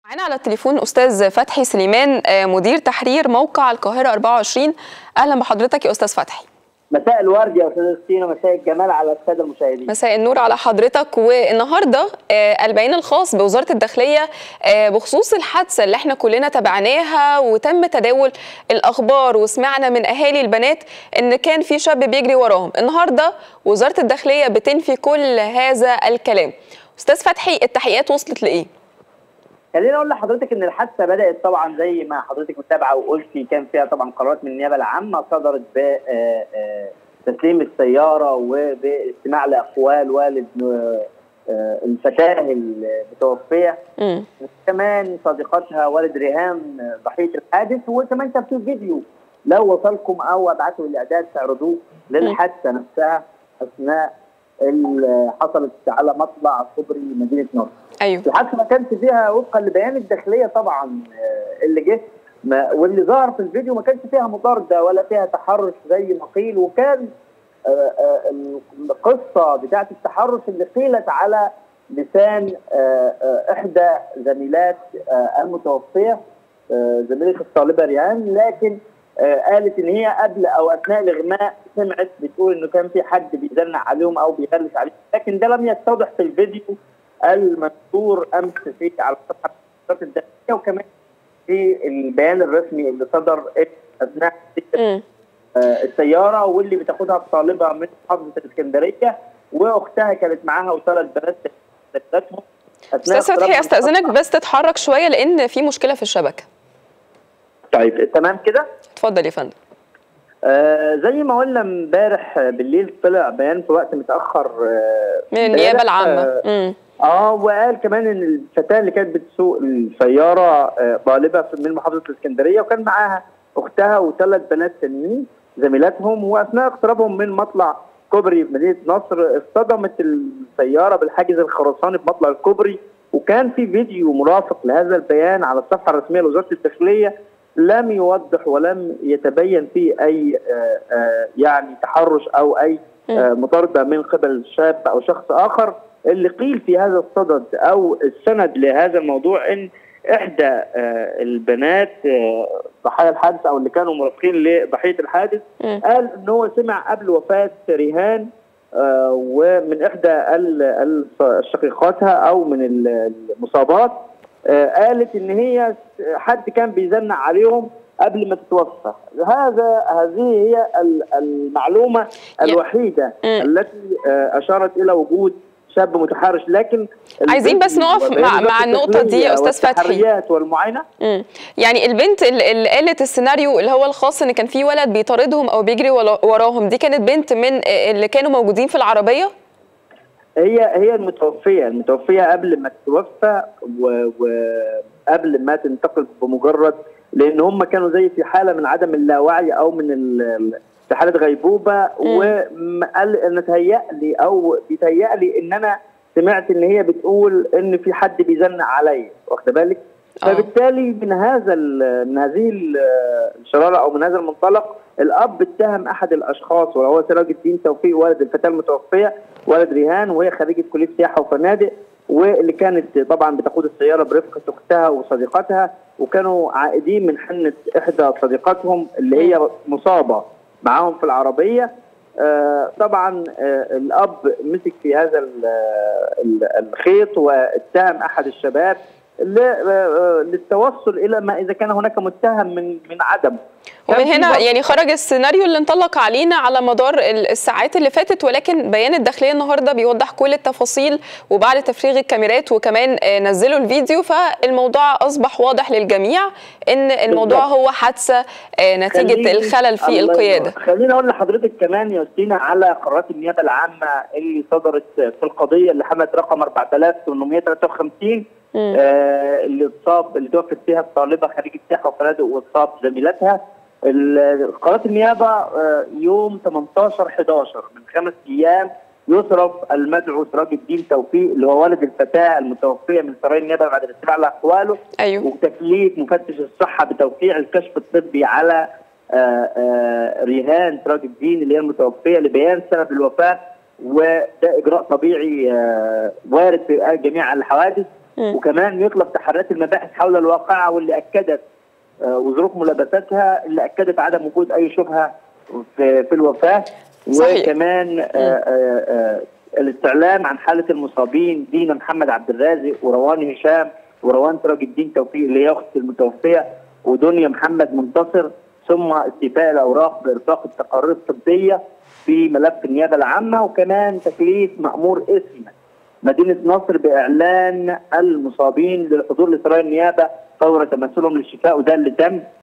معانا على التليفون استاذ فتحي سليمان آه، مدير تحرير موقع القاهره 24 اهلا بحضرتك يا استاذ فتحي مساء الورد يا استاذ ستينا مساء الجمال على الساده المشاهدين مساء النور على حضرتك والنهارده آه، البيان الخاص بوزاره الداخليه آه، بخصوص الحادثه اللي احنا كلنا تابعناها وتم تداول الاخبار وسمعنا من اهالي البنات ان كان في شاب بيجري وراهم النهارده وزاره الداخليه بتنفي كل هذا الكلام استاذ فتحي التحقيقات وصلت لايه خليني اقول لحضرتك ان الحادثه بدات طبعا زي ما حضرتك متابعه وقلتي كان فيها طبعا قرارات من النيابه العامه صدرت ب تسليم السياره وباستماع لاقوال والد آه، الفتاه المتوفيه امم كمان صديقتها والد ريهام ضحيه الحادث وكمان كان في فيديو لو وصلكم او ابعتوا الاعداد تعرضوه للحادثه نفسها اثناء اللي حصلت على مطلع كوبري مدينه نصر. ايوه الحادثه ما كانش فيها وفقا لبيان الداخليه طبعا آه، اللي جه ما- واللي ظهر في الفيديو ما كانش فيها مطارده ولا فيها تحرش زي ما قيل وكان آه، آه، القصه بتاعت التحرش اللي قيلت على لسان آه، آه، احدى زميلات آه، المتوفيه آه، زميله الطالبه ريان لكن آه، قالت ان هي قبل او اثناء الاغماء سمعت بتقول انه كان في حد بيزنق عليهم او بيغلس عليهم لكن ده لم يتضح في الفيديو المنشور امس في على صفحه وزاره الداخليه وكمان في البيان الرسمي اللي صدر اثناء امم آه، السياره واللي بتاخدها الطالبه من محافظه الاسكندريه واختها كانت معاها وثلاث بنات سيداتهم استاذ فتحي استاذنك بس تتحرك شويه لان في مشكله في الشبكه طيب تمام كده اتفضل يا فندم آه زي ما قلنا امبارح بالليل طلع بيان في وقت متاخر آه من النيابه امبارح، العامه آه امم اه وقال كمان ان الفتاه اللي كانت بتسوق السياره آه، طالبه في- من محافظه الاسكندريه وكان معاها اختها وثلاث بنات تانيين زميلاتهم واثناء اقترابهم من مطلع كوبري في مدينه نصر اصطدمت السياره بالحاجز الخرساني بمطلع الكوبري وكان في فيديو مرافق لهذا البيان على الصفحه الرسميه لوزاره الداخليه لم يوضح ولم يتبين فيه اي آه، آه، يعني تحرش او اي آه، مطارده من قبل شاب او شخص اخر اللي قيل في هذا الصدد او السند لهذا الموضوع ان احدى آه، البنات آه، ضحايا الحادث او اللي كانوا مرافقين لضحيه الحادث مم. قال ان هو سمع قبل وفاه ريهان آه، ومن احدى ال- ال- شقيقاتها او من ال- المصابات آه، قالت ان هي حد كان بيزنق عليهم قبل ما تتوفى هذا هذه هي ال- المعلومه الوحيده مم. التي آه، اشارت الى وجود شاب متحرش لكن عايزين بس الفيديو نقف مع- مع النقطة دي يا أستاذ فتحي. والتحريات والمعاينه امم يعني البنت ال- اللي قالت السيناريو اللي هو الخاص ان كان في ولد بيطاردهم او بيجري ولا- وراهم دي كانت بنت من اللي كانوا موجودين في العربيه هي هي المتوفيه المتوفيه قبل ما تتوفى و- وقبل ما تنتقل بمجرد لان هم كانوا زي في حاله من عدم اللاوعي او من ال- ال- في حاله غيبوبه وقال ان تهيأ لي او بيتهيأ لي ان انا سمعت ان هي بتقول ان في حد بيزنق عليا واخده بالك آه. فبالتالي من هذا ال- من هذه ال- الشراره او من هذا المنطلق الاب اتهم احد الاشخاص وهو سراج الدين توفيق والد الفتاه المتوفيه والد ريهان وهي خريجه كليه سياحه وفنادق واللي كانت طبعا بتقود السياره برفقه اختها وصديقتها وكانوا عائدين من حنه احدى صديقاتهم اللي هي مصابه معاهم في العربيه آه، طبعا آه، الاب مسك في هذا ال- ال- الخيط واتهم احد الشباب ل- آه، للتوصل الى ما اذا كان هناك متهم من من عدم ومن كان في هنا برضه- يعني خرج السيناريو اللي انطلق علينا على مدار ال- الساعات اللي فاتت ولكن بيان الداخليه النهارده بيوضح كل التفاصيل وبعد تفريغ الكاميرات وكمان آه، نزلوا الفيديو فالموضوع اصبح واضح للجميع ان الموضوع بالظبط. هو حادثه آه، نتيجه خليني- الخلل في الله القياده ينور. خليني اقول لحضرتك كمان يا استينا على قرارات النيابه العامه اللي صدرت في القضيه اللي حملت رقم 4853 مم. آه اللي اتصاب اللي توفت فيها الطالبه خريجه سياحه وفنادق واتصاب زميلتها ال- قرارات النيابه آه يوم 18 11 من خمس ايام يصرف المدعو سراج الدين توفيق اللي هو والد الفتاه المتوفيه من سرايا النيابه بعد الاستماع لاقواله ايوه وتكليف مفتش الصحه بتوقيع الكشف الطبي على آه، آه، ريهان سراج الدين اللي هي المتوفيه لبيان سبب الوفاه وده اجراء طبيعي آه، وارد في جميع الحوادث وكمان يطلب تحريات المباحث حول الواقعه واللي اكدت آه، وظروف ملابساتها اللي اكدت عدم وجود اي شبهه في, في الوفاه صحيح. وكمان آه، آه، آه، الاستعلام عن حاله المصابين دينا محمد عبد الرازق وروان هشام وروان تراج الدين توفيق اللي هي اخت المتوفيه ودنيا محمد منتصر ثم استيفاء الاوراق بارفاق التقارير الطبيه في ملف النيابه العامه وكمان تكليف مامور اسم مدينه نصر باعلان المصابين للحضور لسرايا النيابه فور تمثلهم للشفاء وده اللي تم